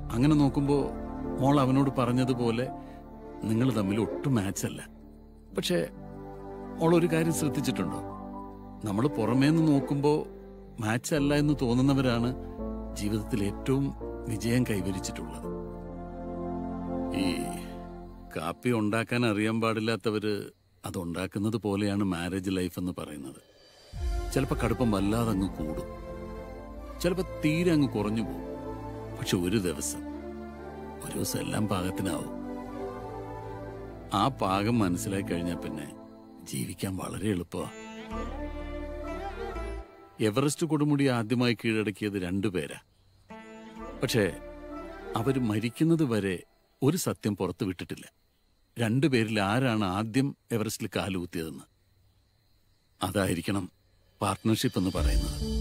അങ്ങനെ നോക്കുമ്പോൾ മോൾ അവനോട് പറഞ്ഞതുപോലെ നിങ്ങൾ തമ്മിൽ ഒട്ടും മാച്ച് അല്ല പക്ഷേ മോൾ ഒരു കാര്യം ശ്രദ്ധിച്ചിട്ടുണ്ടോ നമ്മൾ പുറമേന്ന് നോക്കുമ്പോൾ മാച്ച് അല്ല എന്ന് തോന്നുന്നവരാണ് ജീവിതത്തിൽ ഏറ്റവും വിജയം കൈവരിച്ചിട്ടുള്ളത് ഈ കാപ്പി ഉണ്ടാക്കാൻ അറിയാൻ പാടില്ലാത്തവര് അതുണ്ടാക്കുന്നത് പോലെയാണ് മാരേജ് ലൈഫ് എന്ന് പറയുന്നത് ചിലപ്പോൾ കടുപ്പം വല്ലാതെ അങ്ങ് കൂടും ചിലപ്പോൾ തീരെ അങ്ങ് കുറഞ്ഞു പോകും പക്ഷെ ഒരു ദിവസം ഒരു ദിവസം എല്ലാം പാകത്തിനാവും ആ പാകം മനസ്സിലാക്കി കഴിഞ്ഞാൽ പിന്നെ ജീവിക്കാൻ വളരെ എളുപ്പമാണ് എവറസ്റ്റ് കൊടുമുടി ആദ്യമായി കീഴടക്കിയത് രണ്ടുപേരാ പക്ഷേ അവര് മരിക്കുന്നത് വരെ ഒരു സത്യം പുറത്തു വിട്ടിട്ടില്ല രണ്ടുപേരിൽ ആരാണ് ആദ്യം എവറസ്റ്റിൽ കാലുകുത്തിയതെന്ന് അതായിരിക്കണം പാർട്ട്ണർഷിപ്പ് എന്ന് പറയുന്നത്